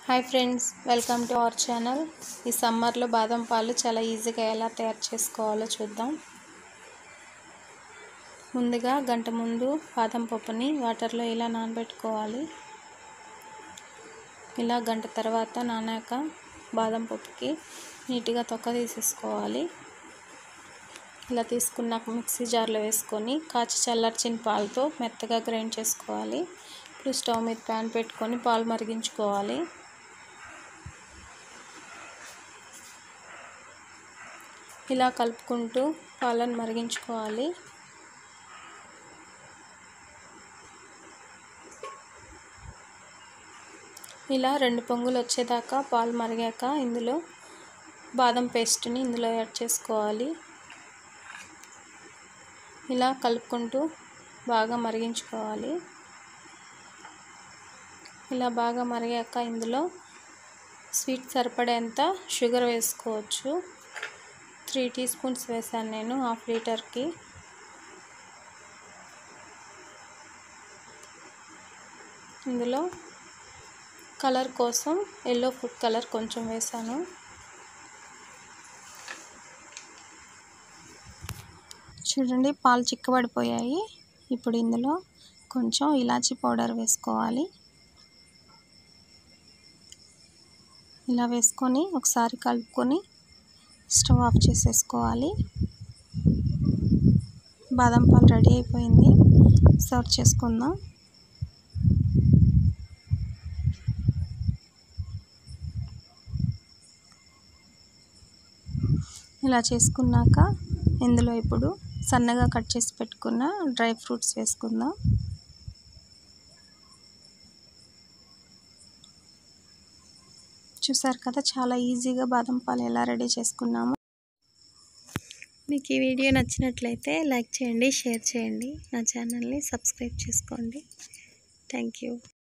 hi friends welcome to our channel ఈ సమ్మర్లో బాదం పాలు చాలా ఈజీగా ఎలా తయారు చేసుకోవాలో చూద్దాం ముందుగా గంట ముందు బాదం పప్పుని వాటర్లో ఇలా నానబెట్టుకోవాలి ఇలా గంట తర్వాత నానాక బాదం పప్పుకి నీట్గా తొక్క తీసేసుకోవాలి ఇలా తీసుకున్నాక మిక్సీ జార్లో వేసుకొని కాచి చల్లార్చిన పాలతో మెత్తగా గ్రైండ్ చేసుకోవాలి ఇప్పుడు స్టవ్ మీద ప్యాన్ పెట్టుకొని పాలు మరిగించుకోవాలి ఇలా కలుపుకుంటూ పాలను మరిగించుకోవాలి ఇలా రెండు పొంగులు వచ్చేదాకా పాలు మరిగాక ఇందులో బాదం పేస్ట్ని ఇందులో యాడ్ చేసుకోవాలి ఇలా కలుపుకుంటూ బాగా మరిగించుకోవాలి ఇలా బాగా మరిగాక ఇందులో స్వీట్ సరిపడేంత షుగర్ వేసుకోవచ్చు త్రీ టీ స్పూన్స్ వేసాను నేను హాఫ్ లీటర్కి ఇందులో కలర్ కోసం ఎల్లో ఫుడ్ కలర్ కొంచెం వేసాను చూడండి పాలు చిక్కబడిపోయాయి ఇప్పుడు ఇందులో కొంచెం ఇలాచీ పౌడర్ వేసుకోవాలి ఇలా వేసుకొని ఒకసారి కలుపుకొని స్టవ్ ఆఫ్ చేసేసుకోవాలి బాదం పాలు రెడీ అయిపోయింది సర్వ్ చేసుకుందాం ఇలా చేసుకున్నాక ఇందులో ఇప్పుడు సన్నగా కట్ చేసి పెట్టుకున్న డ్రై ఫ్రూట్స్ వేసుకుందాం చూసారు కదా చాలా ఈజీగా బాదం పాలు ఎలా రెడీ చేసుకున్నాము మీకు ఈ వీడియో నచ్చినట్లయితే లైక్ చేయండి షేర్ చేయండి నా ఛానల్ని సబ్స్క్రైబ్ చేసుకోండి థ్యాంక్ యూ